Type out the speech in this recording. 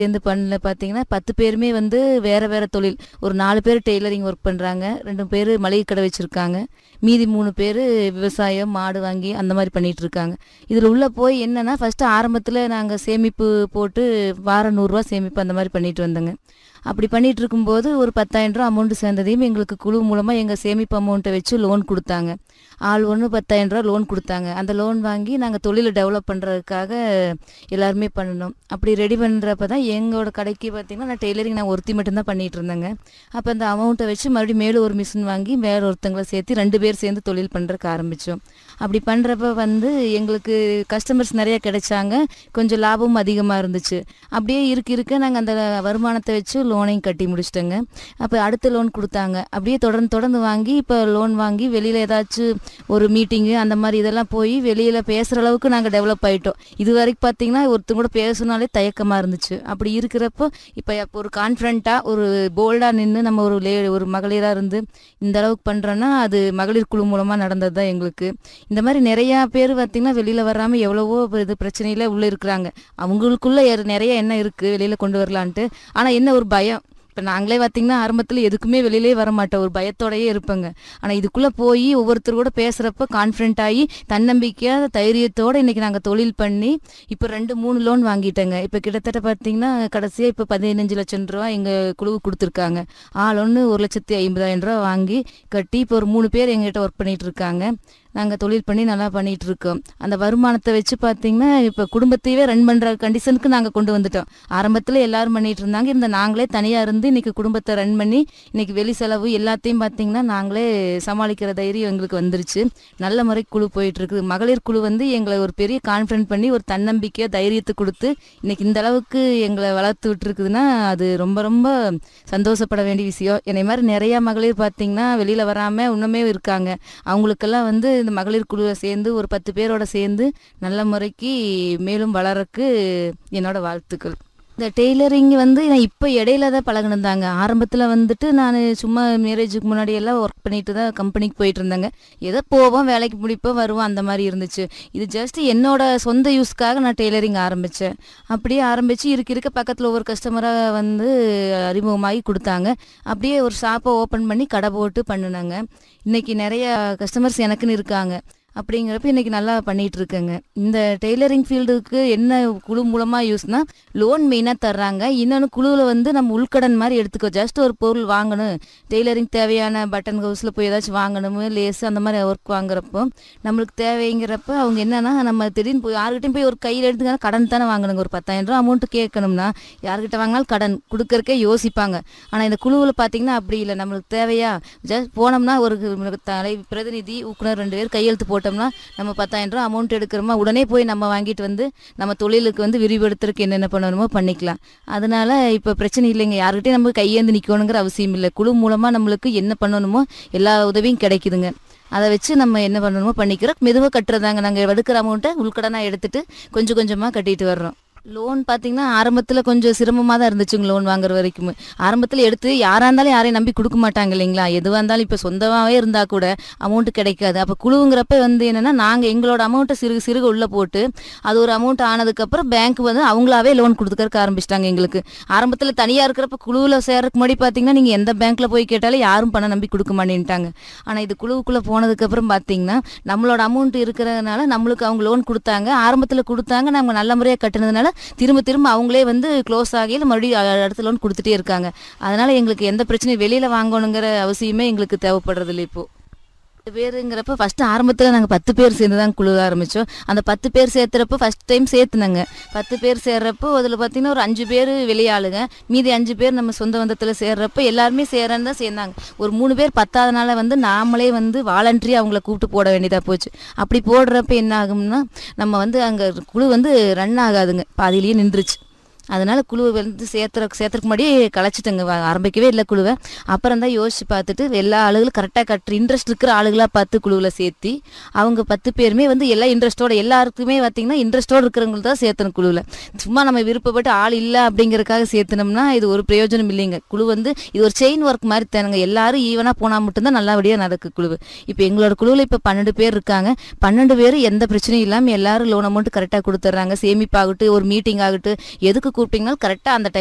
சேர்ந்து பண்ணல பார்த்தீங்கன்னா பத்து பேருமே வந்து வேற வேற தொழில் ஒரு நாலு பேர் டெய்லரிங் ஒர்க் பண்ணுறாங்க ரெண்டு பேர் மளிகை கடை வச்சுருக்காங்க மீதி மூணு பேர் விவசாயம் மாடு வாங்கி அந்த மாதிரி பண்ணிட்டு இருக்காங்க இதில் உள்ளே போய் என்னன்னா ஃபஸ்ட்டு ஆரம்பத்தில் நாங்கள் சேமிப்பு போட்டு வாரம் நூறுரூவா சேமிப்பு அந்த மாதிரி பண்ணிட்டு வந்தோங்க அப்படி பண்ணிட்டு இருக்கும்போது ஒரு பத்தாயிரம் ரூபா அமௌண்ட் சேர்ந்ததையும் எங்களுக்கு குழு மூலமாக எங்கள் சேமிப்பு அமௌண்ட்டை வச்சு லோன் கொடுத்தாங்க ஆள் ஒன்று பத்தாயிரம் ரூபா லோன் கொடுத்தாங்க அந்த லோன் வாங்கி நாங்கள் தொழிலை டெவலப் பண்ணுறதுக்காக எல்லாருமே பண்ணணும் அப்படி ரெடி பண்ணுறப்ப தான் எங்களோட கடைக்கு பார்த்தீங்கன்னா நான் டெய்லரிங் நான் ஒருத்தி மட்டும்தான் பண்ணிட்டு இருந்தேங்க அப்போ அந்த அமௌண்ட்டை வச்சு மறுபடியும் மேலும் ஒரு மிஷின் வாங்கி வேற ஒருத்தங்களை சேர்த்து ரெண்டு பேர் சேர்ந்து தொழில் பண்ணுறதுக்கு ஆரம்பித்தோம் அப்படி பண்ணுறப்ப வந்து எங்களுக்கு கஸ்டமர்ஸ் நிறைய கிடைச்சாங்க கொஞ்சம் லாபமும் அதிகமாக இருந்துச்சு அப்படியே இருக்க இருக்க நாங்கள் அந்த வருமானத்தை வச்சு லோனையும் கட்டி முடிச்சிட்டோங்க அப்போ அடுத்த லோன் கொடுத்தாங்க அப்படியே தொடர்ந்து தொடர்ந்து வாங்கி இப்போ லோன் வாங்கி வெளியில் ஏதாச்சும் ஒரு மீட்டிங்கு அந்த மாதிரி இதெல்லாம் போய் வெளியில் பேசுகிற அளவுக்கு நாங்கள் டெவலப் ஆகிட்டோம் இது வரைக்கும் பார்த்தீங்கன்னா ஒருத்தங்க கூட பேசணுனாலே தயக்கமாக இருந்துச்சு அப்படி இருக்கிறப்போ இப்போ இப்போ ஒரு கான்ஃபிடண்ட்டாக ஒரு போல்டாக நின்று நம்ம ஒரு லே ஒரு மகளிராக இருந்து இந்த அளவுக்கு பண்ணுறோன்னா அது மகளிர் குழு மூலமாக நடந்தது தான் எங்களுக்கு இந்த மாதிரி நிறையா பேர் பார்த்திங்கன்னா வெளியில் வராமல் எவ்வளவோ இது பிரச்சனையில் உள்ளே இருக்கிறாங்க அவங்களுக்குள்ள எர்- நிறைய என்ன இருக்குது வெளியில் கொண்டு வரலான்ட்டு ஆனால் என்ன ஒரு பயம் இப்போ நாங்களே பார்த்தீங்கன்னா ஆரம்பத்தில் எதுக்குமே வெளியிலே வர மாட்டோம் ஒரு பயத்தோடயே இருப்பேங்க ஆனால் இதுக்குள்ளே போய் ஒவ்வொருத்தர் கூட பேசுகிறப்ப கான்ஃபிடென்ட் ஆகி தன்னம்பிக்கையாக தைரியத்தோடு இன்றைக்கி நாங்கள் தொழில் பண்ணி இப்போ ரெண்டு மூணு லோன் வாங்கிட்டேங்க இப்போ கிட்டத்தட்ட பார்த்தீங்கன்னா கடைசியாக இப்போ பதினஞ்சு லட்சம் ரூபா எங்கள் குழுவுக்கு கொடுத்துருக்காங்க ஆள் ஒன்று ஒரு லட்சத்தி ஐம்பதாயிரம் ரூபா வாங்கி கட்டி இப்போ ஒரு மூணு பேர் எங்ககிட்ட ஒர்க் பண்ணிட்டு இருக்காங்க நாங்கள் தொழில் பண்ணி நல்லா பண்ணிட்டு இருக்கோம் அந்த வருமானத்தை வச்சு பார்த்தீங்கன்னா இப்போ குடும்பத்தையே ரன் பண்ணுற கண்டிஷனுக்கு நாங்கள் கொண்டு வந்துட்டோம் ஆரம்பத்தில் எல்லாரும் பண்ணிட்டு இருந்தாங்க இந்த நாங்களே தனியாக இருந்து இன்னைக்கு குடும்பத்தை ரன் பண்ணி இன்னைக்கு வெளி செலவு எல்லாத்தையும் பார்த்தீங்கன்னா நாங்களே சமாளிக்கிற தைரியம் எங்களுக்கு வந்துருச்சு நல்ல முறை குழு போயிட்டு இருக்குது மகளிர் குழு வந்து எங்களை ஒரு பெரிய கான்ஃபிடென்ட் பண்ணி ஒரு தன்னம்பிக்கை தைரியத்தை கொடுத்து இன்னைக்கு இந்த அளவுக்கு எங்களை வளர்த்து விட்டுருக்குதுன்னா அது ரொம்ப ரொம்ப சந்தோஷப்பட வேண்டிய விஷயம் என்னை மாதிரி நிறையா மகளிர் பார்த்தீங்கன்னா வெளியில் வராமல் இன்னுமே இருக்காங்க அவங்களுக்கெல்லாம் வந்து இந்த மகளிர் குழுவை சேர்ந்து ஒரு பத்து பேரோட சேர்ந்து நல்ல முறைக்கு மேலும் வளரக்கு என்னோட வாழ்த்துக்கள் இந்த டெய்லரிங் வந்து நான் இப்போ இடையில தான் பழகினதாங்க ஆரம்பத்தில் வந்துட்டு நான் சும்மா மேரேஜுக்கு முன்னாடி எல்லாம் ஒர்க் பண்ணிட்டு தான் கம்பெனிக்கு போயிட்டு இருந்தேங்க ஏதோ போவோம் வேலைக்கு முடிப்போம் வருவோம் அந்த மாதிரி இருந்துச்சு இது ஜஸ்ட் என்னோட சொந்த யூஸ்க்காக நான் டெய்லரிங் ஆரம்பித்தேன் அப்படியே ஆரம்பித்து இருக்க இருக்க பக்கத்தில் ஒவ்வொரு கஸ்டமராக வந்து அறிமுகமாகி கொடுத்தாங்க அப்படியே ஒரு ஷாப்பை ஓப்பன் பண்ணி கடை போட்டு பண்ணினாங்க இன்னைக்கு நிறைய கஸ்டமர்ஸ் எனக்குன்னு இருக்காங்க அப்படிங்கிறப்ப இன்னைக்கு நல்லா பண்ணிட்டு இருக்கேங்க இந்த டெய்லரிங் ஃபீல்டுக்கு என்ன குழு மூலமாக யூஸ்னா லோன் மெயினாக தர்றாங்க இன்னொன்று குழுவில் வந்து நம்ம உள்கடன் மாதிரி எடுத்துக்கோ ஜஸ்ட் ஒரு பொருள் வாங்கணும் டெய்லரிங் தேவையான பட்டன் ஹவுஸில் போய் ஏதாச்சும் வாங்கணும் லேஸ் அந்த மாதிரி ஒர்க் வாங்குறப்போ நம்மளுக்கு தேவைங்கிறப்ப அவங்க என்னன்னா நம்ம திடீர்னு போய் யார்கிட்டயும் போய் ஒரு கையில் எடுத்துக்க கடன் தானே வாங்கணுங்க ஒரு பத்தாயிரம் ரூபா அமௌண்ட் கேட்கணும்னா யார்கிட்ட வாங்கினாலும் கடன் கொடுக்கறக்கே யோசிப்பாங்க ஆனால் இந்த குழுவில் பார்த்தீங்கன்னா அப்படி இல்லை நம்மளுக்கு தேவையா ஜஸ்ட் போனோம்னா ஒரு தலை பிரதிநிதி ஊக்குனர் ரெண்டு பேர் கையெழுத்து போட்டோம்னா நம்ம பத்தாயிரம் ரூபா அமௌண்ட் எடுக்கிறோமா உடனே போய் நம்ம வாங்கிட்டு வந்து நம்ம தொழிலுக்கு வந்து விரிவுபடுத்துறதுக்கு என்னென்ன பண்ணணுமோ பண்ணிக்கலாம் அதனால இப்போ பிரச்சனை இல்லைங்க யார்கிட்டயும் நம்ம கையேந்து நிற்கணுங்கிற அவசியம் இல்லை குழு மூலமாக நம்மளுக்கு என்ன பண்ணணுமோ எல்லா உதவியும் கிடைக்குதுங்க அதை வச்சு நம்ம என்ன பண்ணணுமோ பண்ணிக்கிறோம் மெதுவாக கட்டுறதாங்க நாங்கள் எடுக்கிற அமௌண்ட்டை உள்கடனாக எடுத்துட்டு கொஞ்சம் கொஞ்சமாக கட்டிட்டு வர்றோம் லோன் பார்த்தீங்கன்னா ஆரம்பத்தில் கொஞ்சம் சிரமமாக தான் இருந்துச்சுங்க லோன் வாங்குற வரைக்கும் ஆரம்பத்தில் எடுத்து யாராக இருந்தாலும் யாரையும் நம்பி கொடுக்க மாட்டாங்க இல்லைங்களா எதுவாக இருந்தாலும் இப்போ சொந்தமாகவே இருந்தால் கூட அமௌண்ட் கிடைக்காது அப்போ குழுவுங்கிறப்ப வந்து என்னென்னா நாங்கள் எங்களோட அமௌண்ட்டை சிறுக சிறுக உள்ளே போட்டு அது ஒரு அமௌண்ட் ஆனதுக்கப்புறம் பேங்க் வந்து அவங்களாவே லோன் கொடுத்துக்கறக்கு ஆரம்பிச்சிட்டாங்க எங்களுக்கு ஆரம்பத்தில் தனியாக இருக்கிறப்ப குழுவில் சேர்றதுக்கு முன்னாடி பார்த்தீங்கன்னா நீங்கள் எந்த பேங்க்கில் போய் கேட்டாலும் யாரும் பணம் நம்பி கொடுக்க மாட்டேன்ட்டாங்க ஆனால் இது குழுவுக்குள்ளே போனதுக்கப்புறம் பார்த்தீங்கன்னா நம்மளோட அமௌண்ட் இருக்கிறதுனால நம்மளுக்கு அவங்க லோன் கொடுத்தாங்க ஆரம்பத்தில் கொடுத்தாங்க நம்ம நல்ல முறையாக கட்டுனதுனால திரும்ப திரும்ப அவங்களே வந்து க்ளோஸ் ஆகையில் மறுபடியும் அ- அடுத்த லோன் கொடுத்துட்டே இருக்காங்க அதனால எங்களுக்கு எந்த பிரச்சனையும் வெளியில் வாங்கணுங்கிற அவசியமே எங்களுக்கு தேவைப்படுறது இல்லை இப்போ பத்து பேருங்கிறப்ப ஃபஸ்ட்டு ஆரம்பத்தில் நாங்கள் பத்து பேர் சேர்ந்து தான் குழு ஆரம்பித்தோம் அந்த பத்து பேர் சேர்த்துறப்ப ஃபஸ்ட் டைம் சேர்த்துனாங்க பத்து பேர் சேர்றப்போ அதில் பார்த்தீங்கன்னா ஒரு அஞ்சு பேர் வெளியாளுங்க மீதி அஞ்சு பேர் நம்ம சொந்த பந்தத்தில் சேர்றப்ப எல்லாருமே சேரன்னு தான் சேர்ந்தாங்க ஒரு மூணு பேர் பத்தாதனால வந்து நாமளே வந்து வாலண்டரி அவங்கள கூப்பிட்டு போட வேண்டியதாக போச்சு அப்படி போடுறப்ப என்ன ஆகும்னா நம்ம வந்து அங்கே குழு வந்து ரன் ஆகாதுங்க பாதியிலேயே நின்றுச்சு அதனால குழுவை வந்து சேர்த்துற சேர்த்துறதுக்கு முன்னாடியே கலைச்சிட்டேங்க வ- ஆரம்பிக்கவே இல்லை குழுவை அப்புறம் தான் யோசிச்சு பார்த்துட்டு எல்லா ஆளுகளும் கரெக்டாக கட்டுற இன்ட்ரெஸ்ட் இருக்கிற ஆளுகளாக பார்த்து குழுவில் சேர்த்தி அவங்க பத்து பேருமே வந்து எல்லா இன்ட்ரெஸ்ட்டோட எல்லாருக்குமே பார்த்தீங்கன்னா இன்ட்ரெஸ்ட்டோட இருக்கிறவங்களுக்கு தான் சேர்த்தணும் குழுவில் சும்மா நம்ம விருப்பப்பட்டு ஆள் இல்லை அப்படிங்கறதுக்காக சேர்த்தனோம்னா இது ஒரு பிரயோஜனம் இல்லைங்க குழு வந்து இது ஒரு செயின் ஒர்க் மாதிரி தானுங்க எல்லாரும் ஈவனாக போனால் மட்டும்தான் நல்லபடியாக நடக்கு குழு இப்போ எங்களோட குழுவில் இப்போ பன்னெண்டு பேர் இருக்காங்க பன்னெண்டு பேர் எந்த பிரச்சனையும் இல்லாமல் எல்லாரும் லோன் அமௌண்ட் கரெக்டாக கொடுத்துட்றாங்க சேமிப்பாகட்டும் ஒரு மீட்டிங் ஆகட்டும் எதுக்கு கூப்பிட்டீங்கன்னா கரெக்டாக அந்த